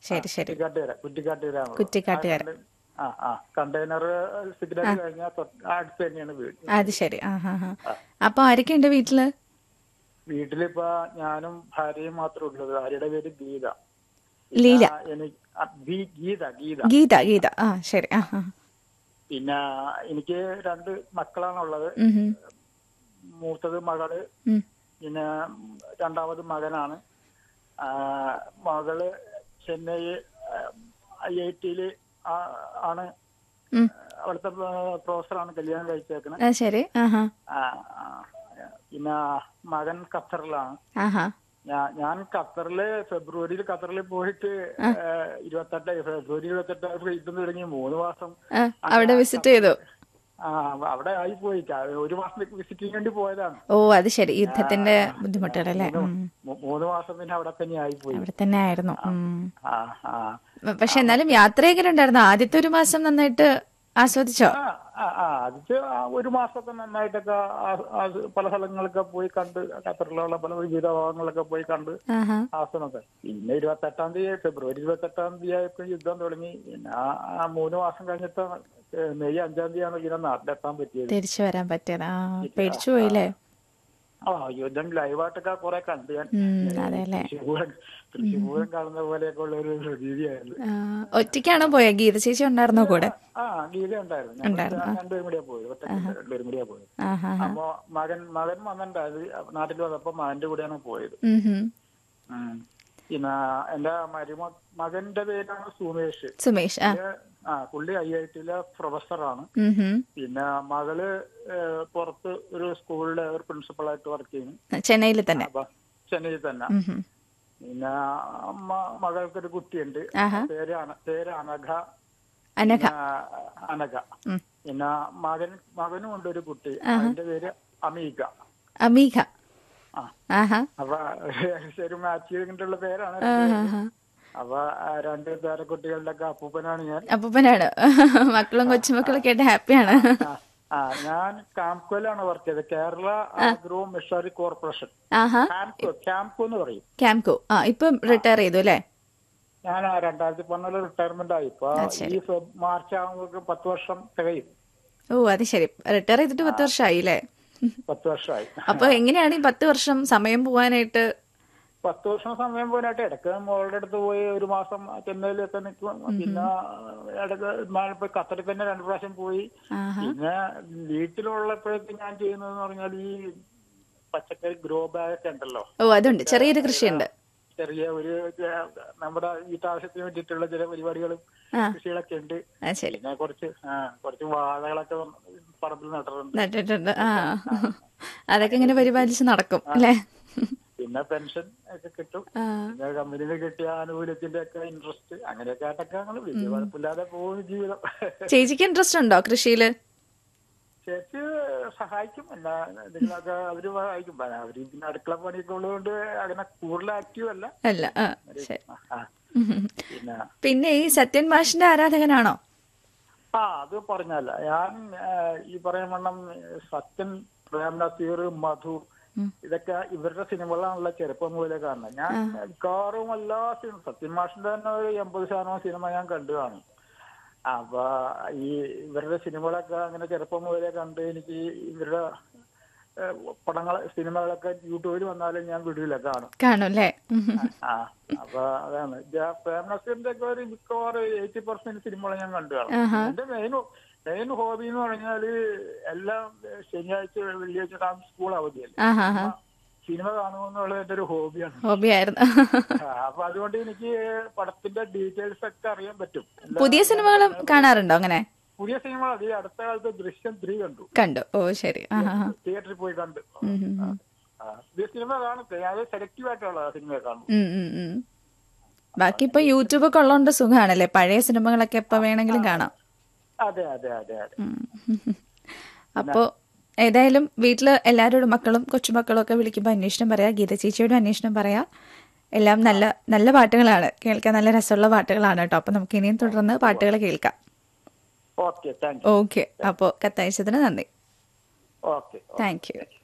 ശരി ശരി കുറ്റിക്കാട്ടുകര കുറ്റിക്കാട്ടുകര കുറ്റിക്കാട്ടുകര. ആ ആ കണ്ടെയ്നർ സിഗ്നൽ കഴിഞ്ഞാൽ തൊട്ട് അടുത്ത് തന്നെയാണ് വീട് അത് ശരി ആ ഹാ ഹാ അപ്പൊ ആരൊക്കെയുണ്ട് വീട്ടില് വീട്ടിലിപ്പോ ഞാനും ഭാര്യയും മാത്രമേ ഉള്ളത് ഭാര്യയുടെ പേര് ഗീത ലീല ആ, എനിക്ക് ആ, ഗീ- ഗീത ഗീത ഗീത ഗീത ആ ശരി ആ ആ പിന്നെ എനിക്ക് രണ്ട് മക്കളാണുള്ളത് ഉം, ഉം, മൂത്തത് മകള് ഉം. പിന്നെ രണ്ടാമത് മകനാണ് ആ, മകള് ചെന്നൈ ഐ ഐ ടിയില് ആണ് ഉം. അവിടുത്തെ പ്രൊഫസറാണ് കല്യാണം കഴിച്ചേക്കണത് ആ ശരി ആഹാ ആ, ആ. പിന്നെ മകൻ ഖത്തറിലാണ് ആഹാ ഞാ- ഞാൻ ഖത്തറില് ഫെബ്രുവരിയിൽ ഖത്തറിൽ പോയിട്ട് ഇരുപത്തെട്ട് ഫെബ്രുവരി ഇരുപത്തെട്ട് ഇട്ടുന്ന് തുടങ്ങി മൂന്ന് മാസം ആ, അവിടെ വിസിറ്റ് ചെയ്തു ആ അവിടെ ആയിപ്പോയി ക- ഒരു മാസം വിസിറ്റിംഗ് വേണ്ടി പോയതാണ് ഓ അത് ശരി യുദ്ധത്തിന്റെ ബുദ്ധിമുട്ടുകളല്ലേ ഉം. മൂ- മൂന്ന് മാസം പിന്നെ അവിടെ തന്നെ ആയിപ്പോയി അവിടെ തന്നെ ആയിരുന്നു ഉം. ആ ആ പക്ഷെ എന്നാലും യാത്രയൊക്കെ ഉണ്ടായിരുന്നു ആദ്യത്തെ ഒരു മാസം നന്നായിട്ട് ആസ്വദിച്ചോ ആ, ആ, ആ, അത് ആ ഒരു മാസമൊക്കെ നന്നായിട്ടൊക്കെ ആ- ആ പല സ്ഥലങ്ങളൊക്കെ പോയി കണ്ട് ഖത്തറിലുള്ള പല വിവിധ ഭാഗങ്ങളൊക്കെ പോയി കണ്ട് ആഹാ ആസനമൊക്കെ പിന്നെ ഇരുപത്തെട്ടാം തീയതി ഫെബ്രുവരി ഇരുപത്തെട്ടാം തീയതി ആയപ്പോൾ യുദ്ധം തുടങ്ങി പിന്നെ ആ ആ മൂന്ന് മാസം കഴിഞ്ഞിട്ട് മെയ് അഞ്ചാം തീയതിയാണ് ഇതിനെ നാട്ടിലെത്താൻ പറ്റിയത് തിരിച്ചു വരാൻ പറ്റിയത് ആ പേടിച്ചു പോയില്ലേ ആ യുദ്ധം ലൈവായിട്ടൊക്കെ കുറെ കണ്ടു ഞാൻ ഉം അതെ അല്ലേ തൃശ്ശൂരം തൃശ്ശൂരം കാണുന്ന പോലെയൊക്കെ ഉള്ള ഒരു പ്രതീതിയായിരുന്നു ആ, ഒറ്റയ്ക്കാണോ പോയ ഗീത ചേച്ചി ഉണ്ടായിരുന്നോ കൂടെ ആ ഗീത ഉണ്ടായിരുന്നു ഞങ്ങൾ രണ്ടുപേരും കൂടിയാ പോയത് ഒറ്റയ്ക്ക് രണ്ടുപേരും കൂടിയാ പോയത് ആഹാ അപ്പൊ മകൻ മകൻ വന്നിട്ടുണ്ടായത് നാട്ടിൽ വന്നപ്പോ മകന്റെ കൂടെയാണ് പോയത് ഉം ഹും. ഉം. പിന്നെ എന്റെ മരുമ മകന്റെ പേരാണ് സുമേഷ് സുമേഷ് ആ പുള്ളി- ആ പുള്ളി ഐ ഐ ടിയിലെ പ്രൊഫസറാണ് ഉം ഹും. പിന്നെ മകള് ഏഹ്, പുറത്ത് ഒരു സ്കൂളിലെ ഒരു പ്രിൻസിപ്പളായിട്ട് വർക്ക് ചെയ്യുന്നു ചെന്നൈയിൽ തന്നെ അപ്പൊ ചെന്നൈയിൽ തന്നെ ഉം ഹും. പിന്നെ മ- മകൾക്കൊരു കുട്ടിയുണ്ട് ആഹാ. പേര് അന- പേര് അനഘ അനഘ പിന്നെ അനഘ ഉം. പിന്നെ മകൻ മകനും ഉണ്ട് ഒരു കുട്ടി അതിന്റെ പേര് അമീക അമീഘ ആ ആഹാ അപ്പൊ ശരി മാച്ച് ചെയ്തിട്ടുള്ള പേരാണ് ആഹാ. അപ്പൊ ആ രണ്ട് പേരക്കുട്ടികളുടെ ഒക്കെ അപ്പൂപ്പനാണ് ഞാൻ അപ്പൂപ്പനാണ് മക്കളും കൊച്ചുമക്കളൊക്കെ ആയിട്ട് ഹാപ്പിയാണ് ആ, ആ ഞാൻ കാംകോയിലാണ് വർക്ക് ചെയ്തത് കേരള ആഗ്രോ മിഷണറി കോർപ്പറേഷൻ ആഹാ ക്യാംകോ ക്യാംകോ എന്ന് പറയും ക്യാംകോ ആ ഇപ്പം റിട്ടയർ ചെയ്തു അല്ലേ ഞാൻ ആ രണ്ടായിരത്തി പതിനാല് റിട്ടയർമെന്റ് ആയി ഇപ്പൊ ഈ ഫെബ്- മാർച്ച് ആകുമ്പോഴേക്കും പത്ത് വർഷം തികയും ഓ അത് ശരി റിട്ടയർ ചെയ്തിട്ട് പത്ത് വർഷമായി അല്ലേ പത്ത് വർഷമായി അപ്പൊ എങ്ങനെയാണ് ഈ പത്ത് വർഷം സമയം പോവാനായിട്ട് പത്ത് വർഷം സമയം പോയിട്ട് ഇടയ്ക്ക് മോളുടെ അടുത്ത് പോയി ഒരു മാസം ചെന്നൈയിലൊക്കെ നിൽക്കും പിന്നെ ഇടയ്ക്ക് ഇപ്പൊ ഖത്തറിൽ തന്നെ രണ്ടു പ്രാവശ്യം പോയി ആഹാ പിന്നെ വീട്ടിലുള്ളപ്പോഴൊക്കെ ഞാൻ ചെയ്യുന്നതെന്ന് പറഞ്ഞാൽ ഈ പച്ചക്കറി ഗ്രോ ബാഗ് ഒക്കെ ഉണ്ടല്ലോ ഓ അതുണ്ട് ചെറിയൊരു കൃഷിയുണ്ട് ചെറിയ ഒരു ഏഹ്, നമ്മുടെ വീട്ടാവശ്യത്തിന് വേണ്ടിയിട്ടുള്ള ചില പരിപാടികളും ആ കൃഷികളൊക്കെ ഉണ്ട് ആ ശരി പിന്നെ കുറച്ച് ആ കുറച്ച് വാഴകളൊക്കെ പറമ്പിൽ നട്ടിട്ടുണ്ട് നട്ടിട്ടുണ്ട് ആ അതൊക്കെ ഇങ്ങനെ പരിപാലിച്ച് നടക്കും അല്ലേ പിന്നെ പെൻഷൻ ഒക്കെ കിട്ടും ആ പിന്നെ കമ്പനിയിൽ കിട്ടിയ ആനുകൂല്യത്തിന്റെ ഒക്കെ ഇൻട്രസ്റ്റ് അങ്ങനെയൊക്കെ ആയിട്ടൊക്കെ ഞങ്ങൾ വലിയ കുഴപ്പമില്ലാതെ പോകും ജീവിതം ചേച്ചിക്ക് ഇൻട്രസ്റ്റ് ഉണ്ടോ കൃഷിയില് ചേച്ചി സഹായിക്കും എന്നാ എന്തെങ്കിലുമൊക്കെ അവര് സഹായിക്കും അവര് പിന്നെ അടുക്കള പണിയൊക്കെ ഉള്ളതുകൊണ്ട് അങ്ങനെ കൂടുതൽ ആക്റ്റീവ് അല്ല അല്ല ആ ശരി ആ, ആ. ഉം. പിന്നെ പിന്നെ ഈ സത്യൻ മാഷിന്റെ ആരാധകനാണോ ആ അത് പറഞ്ഞല്ല ഞാൻ ആ, ഈ പറയുന്ന വണ്ണം സത്യൻ പ്രേം നസീർ മധു ഇതൊക്കെ ഇവരുടെ സിനിമകളാണല്ലോ ചെറുപ്പം മുതലേ കാണുന്നത് ഞാൻ മിക്കവാറും എല്ലാ സിനിമ സത്യൻ മാഷിന്റെ തന്നെ ഒരു എൺപത് ശതമാനം സിനിമ ഞാൻ കണ്ടു കാണും അപ്പൊ ഈ ഇവരുടെ സിനിമകളൊക്കെ അങ്ങനെ ചെറുപ്പം മുതലേ കണ്ട് എനിക്ക് ഇവരുടെ ഏഹ്, പടങ്ങൾ സിനിമകളൊക്കെ യൂട്യൂബിൽ വന്നാലും ഞാൻ വിടില്ല കാണും കാണും അല്ലേ ഉം. ആ അപ്പൊ അതാണ് ജാ- പ്രേം നസീറിന്റെ ഒക്കെ ഒരു മിക്കവാറും എയ്റ്റി പെർസെന്റ് സിനിമകൾ ഞാൻ കണ്ടു കാണും എന്റെ മെയിൻ മെയിൻ ഹോബി എന്ന് പറഞ്ഞാല് എല്ലാം ശനിയാഴ്ച വെള്ളിയാഴ്ച കാണും സ്കൂൾ അവധിയല്ലേ ആഹാ ഹാ സിനിമ കാണുമെന്നുള്ളത് എന്റെ ഒരു ഹോബിയാണ് ഹോബിയായിരുന്നു ആ, അപ്പൊ അതുകൊണ്ട് എനിക്ക് പടത്തിന്റെ ഡീറ്റെയിൽസ് ഒക്കെ അറിയാൻ പറ്റും എല്ലാ- പുതിയ സിനിമകളും കാണാറുണ്ടോ അങ്ങനെ പുതിയ സിനിമകൾ ഈ അടുത്ത കാലത്ത് ദൃശ്യം ത്രീ കണ്ടു കണ്ടു ഓ ശരി ആഹാ ഹാ. തിയേറ്ററിൽ പോയി കണ്ടു ഉം, ഉം, ഉം. ആ, പുതിയ സിനിമ കാണട്ടെ അത് സെലക്റ്റീവ് ആയിട്ടുള്ള സിനിമ കാണും ഉം, ഉം, ഉം. ബാക്കി ഇപ്പൊ യൂട്യൂബ് ഒക്കെ ഉള്ളതുകൊണ്ട് സുഖമാണല്ലേ പഴയ സിനിമകളൊക്കെ എപ്പോ വേണമെങ്കിലും കാണാം അതെ അതെ അതെ അതെ ഉം. അപ്പോ ഏതായാലും വീട്ടില് എല്ലാവരോടും മക്കളും കൊച്ചുമക്കളും ഒക്കെ വിളിക്കുമ്പോൾ അന്വേഷണം പറയാ ഗീത ചേച്ചിയോടും അന്വേഷണം പറയാ എല്ലാം നല്ല നല്ല പാട്ടുകളാണ് കേൾക്കാൻ നല്ല രസമുള്ള പാട്ടുകളാണ് കേട്ടോ അപ്പൊ നമുക്ക് ഇനിയും തുടർന്ന് പാട്ടുകൾ കേൾക്കാം ഓക്കെ താങ്ക് യു ഓക്കെ അപ്പോൾ കത്തയച്ചതിന് നന്ദി ഓക്കെ താങ്ക് യു